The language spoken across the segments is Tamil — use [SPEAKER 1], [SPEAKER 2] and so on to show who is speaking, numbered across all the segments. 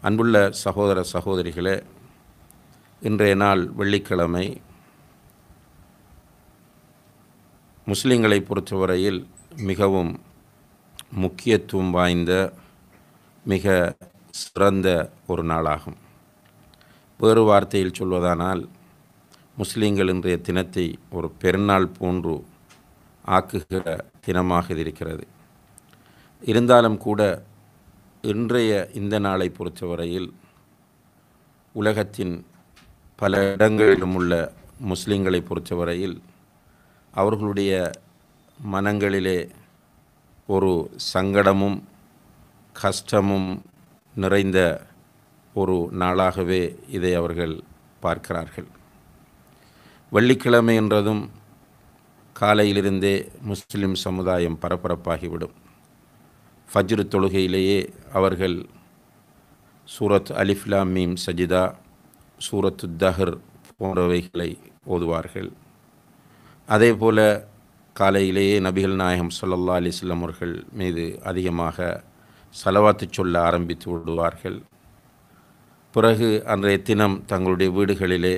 [SPEAKER 1] அன்புள்ள சகோதர சகோதரிகளே இன்றைய நாள் வெள்ளிக்கிழமை முஸ்லிம்களை பொறுத்தவரையில் மிகவும் முக்கியத்துவம் வாய்ந்த மிக சிறந்த ஒரு நாளாகும் வேறு வார்த்தையில் சொல்வதானால் முஸ்லீம்கள் இன்றைய தினத்தை ஒரு பெருநாள் போன்று ஆக்குகிற தினமாக இது இருக்கிறது இருந்தாலும் கூட இன்றைய இந்த நாளை பொறுத்தவரையில் உலகத்தின் பல இடங்களிலும் உள்ள முஸ்லீம்களை பொறுத்தவரையில் அவர்களுடைய மனங்களிலே ஒரு சங்கடமும் கஷ்டமும் நிறைந்த ஒரு நாளாகவே இதை அவர்கள் பார்க்கிறார்கள் வெள்ளிக்கிழமை என்றதும் காலையிலிருந்தே முஸ்லிம் சமுதாயம் பரபரப்பாகிவிடும் ஃபஜ்ரு தொழுகையிலேயே அவர்கள் சூரத் அலிஃப்லாம் மீம் சஜிதா சூரத்து தஹர் போன்றவைகளை ஓதுவார்கள் அதே போல காலையிலேயே நபிகள் நாயகம் சொல்லல்லா அலிஸ்லாம் அவர்கள் மீது அதிகமாக செலவாத்து சொல்ல ஆரம்பித்து விடுவார்கள் பிறகு அன்றைய தினம் தங்களுடைய வீடுகளிலே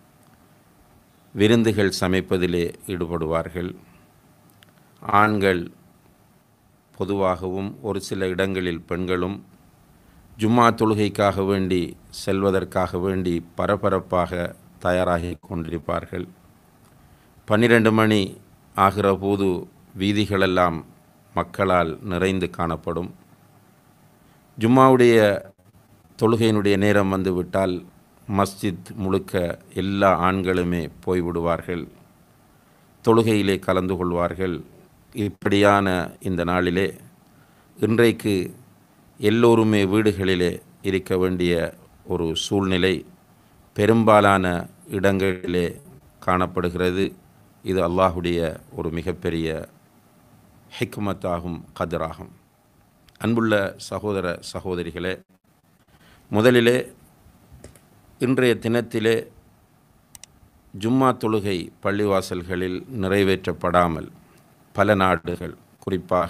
[SPEAKER 1] விருந்துகள் சமைப்பதிலே ஈடுபடுவார்கள் ஆண்கள் பொதுவாகவும் ஒரு சில இடங்களில் பெண்களும் ஜும்மா தொழுகைக்காக வேண்டி செல்வதற்காக வேண்டி பரபரப்பாக தயாராகி கொண்டிருப்பார்கள் பன்னிரண்டு மணி ஆகிற போது வீதிகளெல்லாம் மக்களால் நிறைந்து காணப்படும் ஜும்மாவுடைய தொழுகையினுடைய நேரம் வந்து விட்டால் மஸ்ஜித் முழுக்க எல்லா ஆண்களுமே போய்விடுவார்கள் தொழுகையிலே கலந்து கொள்வார்கள் இப்படியான இந்த நாளிலே இன்றைக்கு எல்லோருமே வீடுகளிலே இருக்க வேண்டிய ஒரு சூழ்நிலை பெரும்பாலான இடங்களிலே காணப்படுகிறது இது அல்லாஹுடைய ஒரு மிகப்பெரிய ஹிக்மத்தாகும் கதிராகும் அன்புள்ள சகோதர சகோதரிகளே முதலிலே இன்றைய தினத்திலே ஜும்மா தொழுகை பள்ளிவாசல்களில் நிறைவேற்றப்படாமல் பல நாடுகள் குறிப்பாக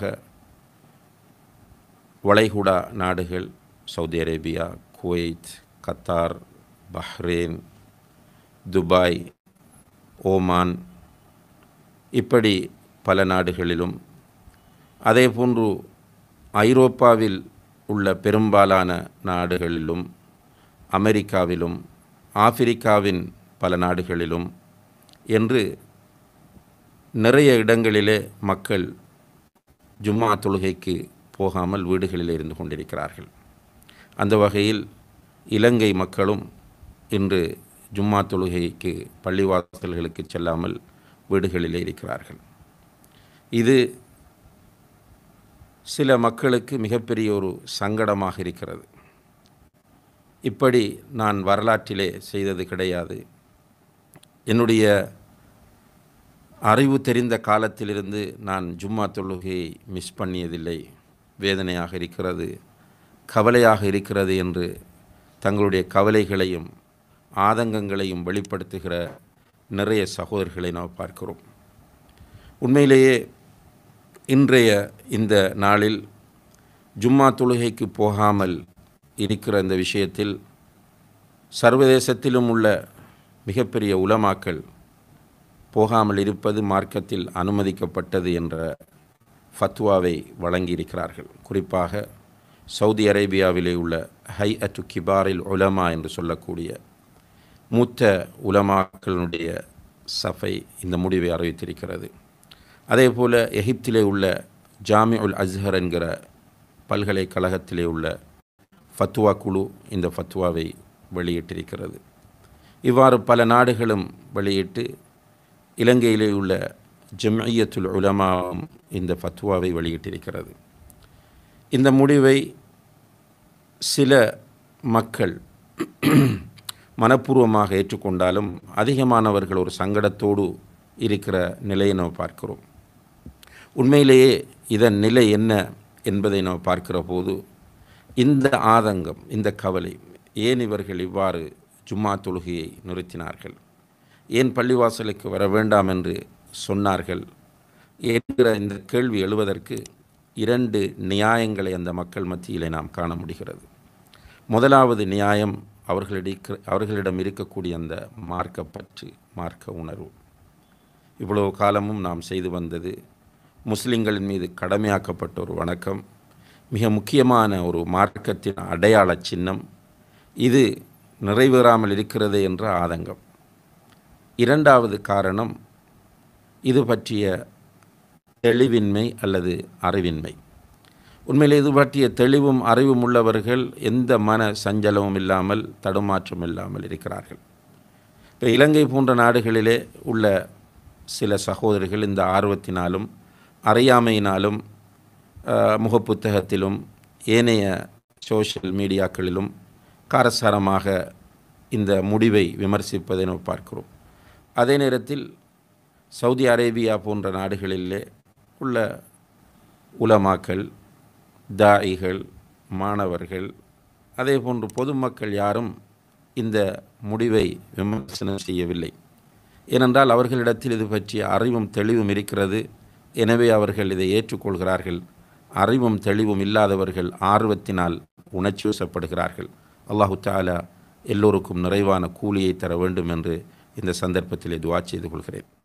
[SPEAKER 1] வளைகுடா நாடுகள் Saudi Arabia Kuwait Qatar Bahrain Dubai Oman இப்படி பல நாடுகளிலும் அதே போன்று ஐரோப்பாவில் உள்ள பெரும்பாலான நாடுகளிலும் அமெரிக்காவிலும் ஆப்பிரிக்காவின் பல நாடுகளிலும் என்று நிறைய இடங்களிலே மக்கள் ஜும்மா தொழுகைக்கு போகாமல் வீடுகளில் இருந்து கொண்டிருக்கிறார்கள் அந்த வகையில் இலங்கை மக்களும் இன்று ஜும்மா தொழுகைக்கு பள்ளிவாசல்களுக்கு செல்லாமல் வீடுகளிலே இருக்கிறார்கள் இது சில மக்களுக்கு மிகப்பெரிய ஒரு சங்கடமாக இருக்கிறது இப்படி நான் வரலாற்றிலே செய்தது கிடையாது என்னுடைய அறிவு தெரிந்த காலத்திலிருந்து நான் ஜும்மா தொழுகையை மிஸ் பண்ணியதில்லை வேதனையாக இருக்கிறது கவலையாக இருக்கிறது என்று தங்களுடைய கவலைகளையும் ஆதங்கங்களையும் வெளிப்படுத்துகிற நிறைய சகோதரர்களை நாம் பார்க்கிறோம் உண்மையிலேயே இன்றைய இந்த நாளில் ஜும்மா தொழுகைக்கு போகாமல் இருக்கிற இந்த விஷயத்தில் சர்வதேசத்திலும் உள்ள மிகப்பெரிய உலமாக்கள் போகாமல் இருப்பது மார்க்கத்தில் அனுமதிக்கப்பட்டது என்ற ஃபத்வாவை வழங்கியிருக்கிறார்கள் குறிப்பாக சவுதி அரேபியாவிலே உள்ள ஹை அட்டு கிபாரில் உலமா என்று சொல்லக்கூடிய மூத்த உலமாக்களுடைய சஃபை இந்த முடிவை அறிவித்திருக்கிறது அதே போல் எகிப்திலே உள்ள ஜாமி உல் அஸ்ஹர் என்கிற பல்கலைக்கழகத்திலே உள்ள ஃபத்வா குழு இந்த ஃபத்வாவை வெளியிட்டிருக்கிறது இவ்வாறு பல நாடுகளும் வெளியிட்டு இலங்கையிலே உள்ள ஜம்ஐயத்துல் உலமாவும் இந்த ஃபத்வாவை வெளியிட்டிருக்கிறது இந்த முடிவை சில மக்கள் மனப்பூர்வமாக ஏற்றுக்கொண்டாலும் அதிகமானவர்கள் ஒரு சங்கடத்தோடு இருக்கிற நிலையை நாம் பார்க்கிறோம் உண்மையிலேயே இதன் நிலை என்ன என்பதை நாம் பார்க்கிற போது இந்த ஆதங்கம் இந்த கவலை ஏன் இவர்கள் இவ்வாறு ஜும்மா தொழுகையை நிறுத்தினார்கள் ஏன் பள்ளிவாசலுக்கு வர வேண்டாம் என்று சொன்னார்கள் என்கிற இந்த கேள்வி எழுவதற்கு இரண்டு நியாயங்களை அந்த மக்கள் மத்தியிலே நாம் காண முடிகிறது முதலாவது நியாயம் அவர்களிட அவர்களிடம் இருக்கக்கூடிய அந்த மார்க்க பற்று மார்க்க உணர்வு இவ்வளவு காலமும் நாம் செய்து வந்தது முஸ்லிம்களின் மீது கடமையாக்கப்பட்ட ஒரு வணக்கம் மிக முக்கியமான ஒரு மார்க்கத்தின் அடையாள சின்னம் இது நிறைவேறாமல் இருக்கிறது என்ற ஆதங்கம் இரண்டாவது காரணம் இது பற்றிய தெளிவின்மை அல்லது அறிவின்மை உண்மையில் இது பற்றிய தெளிவும் அறிவும் உள்ளவர்கள் எந்த மன சஞ்சலமும் இல்லாமல் தடுமாற்றம் இல்லாமல் இருக்கிறார்கள் இப்போ இலங்கை போன்ற நாடுகளிலே உள்ள சில சகோதரிகள் இந்த ஆர்வத்தினாலும் அறியாமையினாலும் முகப்புத்தகத்திலும் ஏனைய சோஷியல் மீடியாக்களிலும் காரசாரமாக இந்த முடிவை விமர்சிப்பதை நாம் பார்க்கிறோம் அதே நேரத்தில் சவுதி அரேபியா போன்ற நாடுகளிலே உள்ள உலமாக்கள் தாயிகள் மாணவர்கள் அதே போன்று பொதுமக்கள் யாரும் இந்த முடிவை விமர்சனம் செய்யவில்லை ஏனென்றால் அவர்களிடத்தில் இது பற்றிய அறிவும் தெளிவும் இருக்கிறது எனவே அவர்கள் இதை ஏற்றுக்கொள்கிறார்கள் அறிவும் தெளிவும் இல்லாதவர்கள் ஆர்வத்தினால் உணர்ச்சிவசப்படுகிறார்கள் அல்லாஹு தாலா எல்லோருக்கும் நிறைவான கூலியை தர வேண்டும் என்று இந்த சந்தர்ப்பத்தில் துவா செய்து கொள்கிறேன்